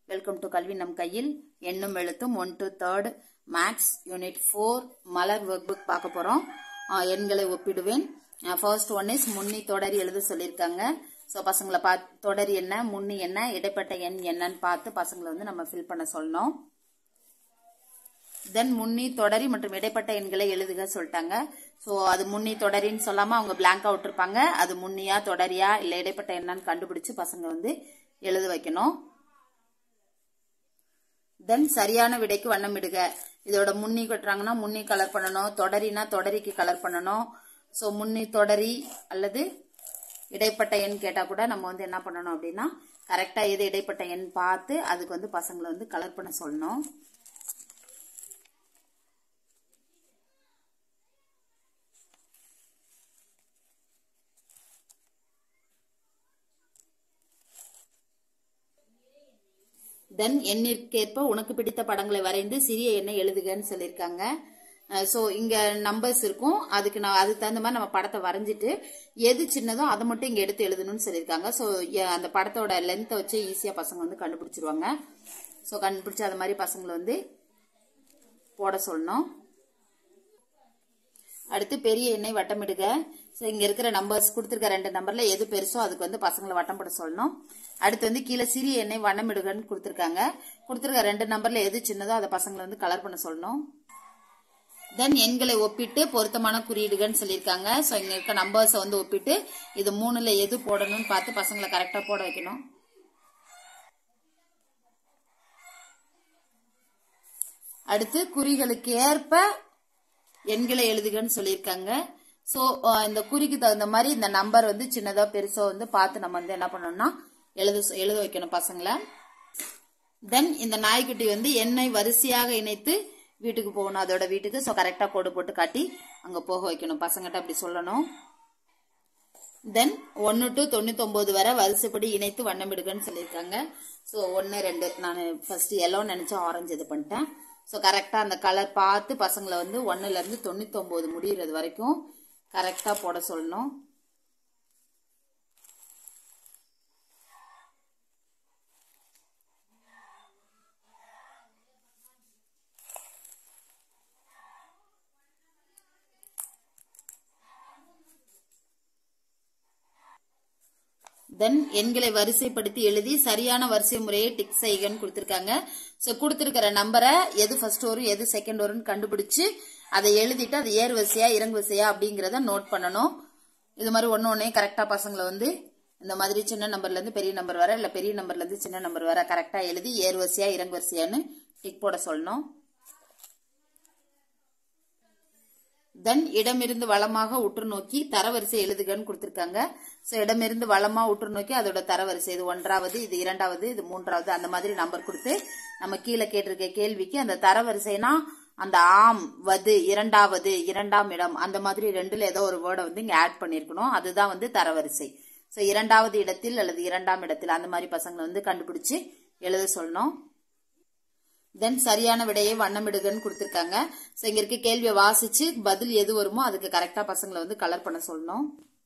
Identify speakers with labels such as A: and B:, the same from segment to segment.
A: welcome to கல்வி நம் கையில் எண்ணும் எழுத்தும் one two third maths unit four மலர் ஒர்க் புக் பார்க்க போகிறோம் எண்களை ஒப்பிடுவேன் ஃபர்ஸ்ட் ஒன் இஸ் முன்னி தொடரி எழுத சொல்லியிருக்காங்க ஸோ பசங்களை பா தொடரி என்ன முன்னி என்ன இடைப்பட்ட எண் என்னன்னு பார்த்து பசங்களை வந்து நம்ம ஃபில் பண்ண சொல்லணும் தென் முன்னி தொடரி மற்றும் இடைப்பட்ட எண்களை எழுதுக சொல்லிட்டாங்க ஸோ அது முன்னி தொடரின்னு சொல்லாம அவங்க பிளாங்கா விட்டுருப்பாங்க அது முன்னியா தொடரியா இல்லை இடைப்பட்ட எண்ணான்னு கண்டுபிடிச்சு பசங்க வந்து எழுத வைக்கணும் தென் சரியான விடைக்கு வண்ணமிடுக இதோட முன்னி கட்டுறாங்கன்னா முன்னி கலர் பண்ணணும் தொடரினா தொடரிக்கு கலர் பண்ணணும் ஸோ முன்னி தொடரி அல்லது இடைப்பட்ட எண் கேட்டால் கூட நம்ம வந்து என்ன பண்ணணும் அப்படின்னா கரெக்டாக எது இடைப்பட்ட எண் பார்த்து அதுக்கு வந்து பசங்களை வந்து கலர் பண்ண சொல்லணும் தென் எண்ணிற்கேற்ப உனக்கு பிடித்த படங்களை வரைந்து சிறிய எண்ணை எழுதுகன்னு சொல்லியிருக்காங்க ஸோ இங்க நம்பர்ஸ் இருக்கும் அதுக்கு நான் அதுக்கு தகுந்த மாதிரி நம்ம படத்தை வரைஞ்சிட்டு எது சின்னதோ அதை மட்டும் இங்க எடுத்து எழுதணும்னு சொல்லியிருக்காங்க ஸோ அந்த படத்தோட லென்த்தை வச்சு ஈஸியா பசங்க வந்து கண்டுபிடிச்சிருவாங்க ஸோ கண்டுபிடிச்சு அது மாதிரி பசங்களை வந்து போட சொல்லணும் அடுத்து பெரிய எண்ணெய் வட்டமிடுக ஸோ இங்க இருக்கிற நம்பர்ஸ் கொடுத்துருக்க ரெண்டு நம்பர்ல எது பெருசோ அதுக்கு வந்து பசங்களை வட்டம் போட சொல்லணும் அடுத்து வந்து கீழே சிறிய எண்ணெய் வண்ணமிடுகன்னு கொடுத்துருக்காங்க கொடுத்துருக்க ரெண்டு நம்பர்ல எது சின்னதோ அதை பசங்களை வந்து கலர் பண்ண சொல்லணும் தென் எண்களை ஒப்பிட்டு பொருத்தமான குறியீடுகள்னு சொல்லியிருக்காங்க ஸோ இங்க இருக்க நம்பர்ஸை வந்து ஒப்பிட்டு இது மூணுல எது போடணும்னு பார்த்து பசங்களை கரெக்டா போட வைக்கணும் அடுத்து குறிகளுக்கு ஏற்ப எண்களை எழுதுகன்னு சொல்லியிருக்காங்க ஸோ இந்த குறிக்கு தகுந்த மாதிரி இந்த நம்பர் வந்து சின்னதோ பெருசோ வந்து பார்த்து நம்ம வந்து என்ன பண்ணணும்னா எழுத எழுத வைக்கணும் பசங்களை தென் இந்த நாய்க்குட்டி வந்து எண்ணெய் வரிசையாக இணைத்து வீட்டுக்கு போகணும் அதோட வீட்டுக்கு ஸோ கரெக்டாக கோடு போட்டு காட்டி அங்கே போக வைக்கணும் பசங்கிட்ட அப்படி சொல்லணும் தென் ஒன்று டு தொண்ணூத்தொம்பது வரை வரிசைப்படி இணைத்து வண்ணமிடுகன்னு சொல்லியிருக்காங்க ஸோ ஒன்று ரெண்டு நான் ஃபர்ஸ்ட் எல்லோ நினச்சி ஆரஞ்சு இது பண்ணிட்டேன் ஸோ கரெக்டாக அந்த கலர் பார்த்து பசங்களை வந்து ஒன்றுலேருந்து தொண்ணூத்தொம்பது முடிகிறது வரைக்கும் கரெக்டாக போட சொல்லணும் தென் எண்களை வரிசைப்படுத்தி எழுதி சரியான வரிசை முறையை டிக் செய்கன்னு கொடுத்துருக்காங்க ஸோ கொடுத்துருக்கிற நம்பரை எது ஃபர்ஸ்ட் வரும் எது செகண்ட் வரும்னு கண்டுபிடிச்சு அதை எழுதிட்டு அது ஏர் வரிசையா இறங்கு வரிசையா அப்படிங்கிறத நோட் பண்ணணும் இது மாதிரி ஒன்று ஒன்றே கரெக்டாக பசங்களை வந்து இந்த மாதிரி சின்ன நம்பர்ல இருந்து பெரிய நம்பர் வர இல்லை பெரிய நம்பர்ல இருந்து சின்ன நம்பர் வர கரெக்டாக எழுதி ஏர் வரிசையா இறங்கு வரிசையான்னு டிக் போட சொல்லணும் தென் இடமிருந்து வளமாக உற்று நோக்கி தரவரிசை எழுதுகன்னு கொடுத்துருக்காங்க ஸோ இடமிருந்து வளமா உற்று நோக்கி அதோட தரவரிசை இது ஒன்றாவது இது இரண்டாவது இது மூன்றாவது அந்த மாதிரி நம்பர் கொடுத்து நம்ம கீழே கேட்டிருக்க கேள்விக்கு அந்த தரவரிசைனா அந்த ஆம் வது இரண்டாவது இரண்டாம் இடம் அந்த மாதிரி ரெண்டுல ஏதோ ஒரு வேர்டை வந்து இங்க ஆட் பண்ணிருக்கணும் அதுதான் வந்து தரவரிசை ஸோ இரண்டாவது இடத்தில் அல்லது இரண்டாம் இடத்தில் அந்த மாதிரி பசங்களை வந்து கண்டுபிடிச்சு எழுத சொல்லணும் தென் சரியான விடையை வண்ணமிடுகன்னு கொடுத்துருக்காங்க ஸோ இங்க இருக்க கேள்வியை வாசிச்சு பதில் எது வருமோ அதுக்கு கரெக்டா பசங்களை வந்து கலர் பண்ண சொல்லணும்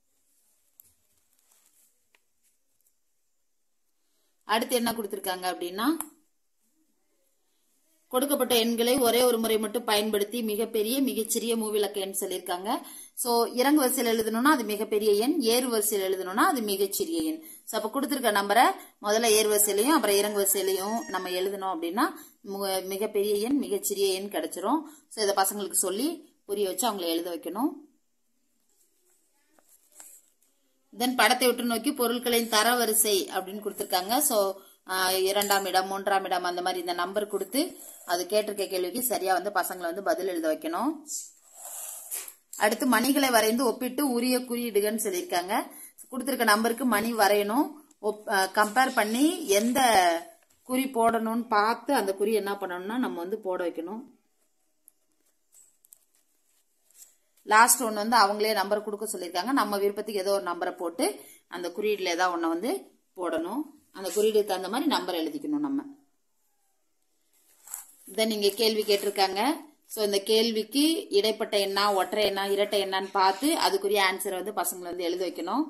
A: அடுத்து என்ன கொடுத்துருக்காங்க அப்படின்னா கொடுக்கப்பட்ட எண்களை ஒரே ஒரு முறை மட்டும் பயன்படுத்தி மிகப்பெரிய மிகச்சிறிய மூவிலக்க எண் சொல்லியிருக்காங்க ஸோ இறங்கு வரிசையில் எழுதணும்னா அது மிகப்பெரிய எண் ஏறு வரிசையில் எழுதணும்னா அது மிகச்சிறிய எண் ஸோ அப்போ கொடுத்துருக்க நம்பரை முதல்ல ஏறு வரிசையிலையும் அப்புறம் இறங்கு வரிசையிலையும் நம்ம எழுதணும் அப்படின்னா மிகப்பெரிய எண் மிகச்சிறிய எண் கிடைச்சிரும் ஸோ இதை பசங்களுக்கு சொல்லி புரிய வச்சு அவங்கள எழுத வைக்கணும் தென் படத்தை விட்டு நோக்கி பொருட்களின் தரவரிசை அப்படின்னு கொடுத்துருக்காங்க ஸோ இரண்டாம் இடம் மூன்றாம் இடம் அந்த மாதிரி இந்த நம்பர் கொடுத்து அது கேட்டிருக்க கேள்விக்கு சரியா வந்து பசங்களை வந்து பதில் எழுத வைக்கணும் அடுத்து மணிகளை வரைந்து ஒப்பிட்டு உரிய குறியீடுகன்னு சொல்லியிருக்காங்க கொடுத்துருக்க நம்பருக்கு மணி வரையணும் கம்பேர் பண்ணி எந்த குறி போடணும்னு பார்த்து அந்த குறி என்ன பண்ணணும்னா நம்ம வந்து போட வைக்கணும் லாஸ்ட் ஒன்று வந்து அவங்களே நம்பர் கொடுக்க சொல்லியிருக்காங்க நம்ம விருப்பத்துக்கு ஏதோ ஒரு நம்பரை போட்டு அந்த குறியீடுல ஏதாவது ஒன்றை வந்து போடணும் அந்த குறியீடுக்கு தகுந்த மாதிரி நம்பர் எழுதிக்கணும் நம்ம தென் இங்க கேள்வி கேட்டிருக்காங்க ஸோ இந்த கேள்விக்கு இடைப்பட்ட எண்ணா ஒற்றை எண்ணா இரட்டை எண்ணான்னு பார்த்து அதுக்குரிய ஆன்சரை வந்து பசங்களை வந்து எழுத வைக்கணும்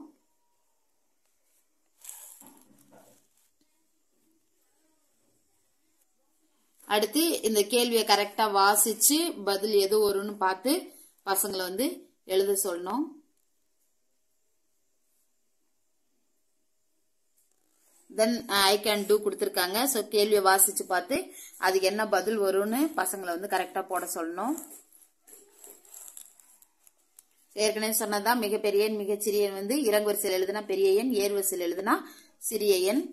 A: அடுத்து இந்த கேள்வியை கரெக்டா வாசிச்சு பதில் எது வரும்னு பார்த்து பசங்களை வந்து எழுத சொல்லணும் தென் ஐ கேன் டூ கொடுத்துருக்காங்க ஸோ கேள்வியை வாசிச்சு பார்த்து அதுக்கு என்ன பதில் வரும்னு பசங்களை வந்து கரெக்டாக போட சொல்லணும் ஏற்கனவே சொன்னதான் மிகப்பெரிய எண் மிகச்சிறிய எண் வந்து இறங்கு வரிசையில் எழுதுனா பெரிய எண் ஏர் வரிசையில் எழுதுனா சிறிய எண்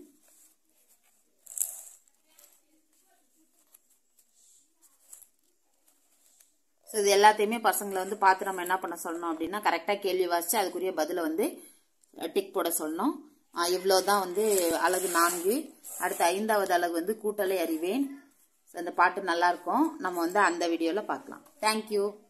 A: ஸோ இது எல்லாத்தையுமே பசங்களை வந்து பார்த்து நம்ம என்ன பண்ண சொல்லணும் அப்படின்னா கரெக்டாக கேள்வி வாசிச்சு அதுக்குரிய பதிலை வந்து டிக் போட சொல்லணும் இவ்வளோதான் வந்து அழகு நான்கு அடுத்த ஐந்தாவது அழகு வந்து கூட்டலை அறிவேன் ஸோ அந்த பாட்டு நல்லா இருக்கும் நம்ம வந்து அந்த வீடியோவில் பார்க்கலாம் தேங்க்யூ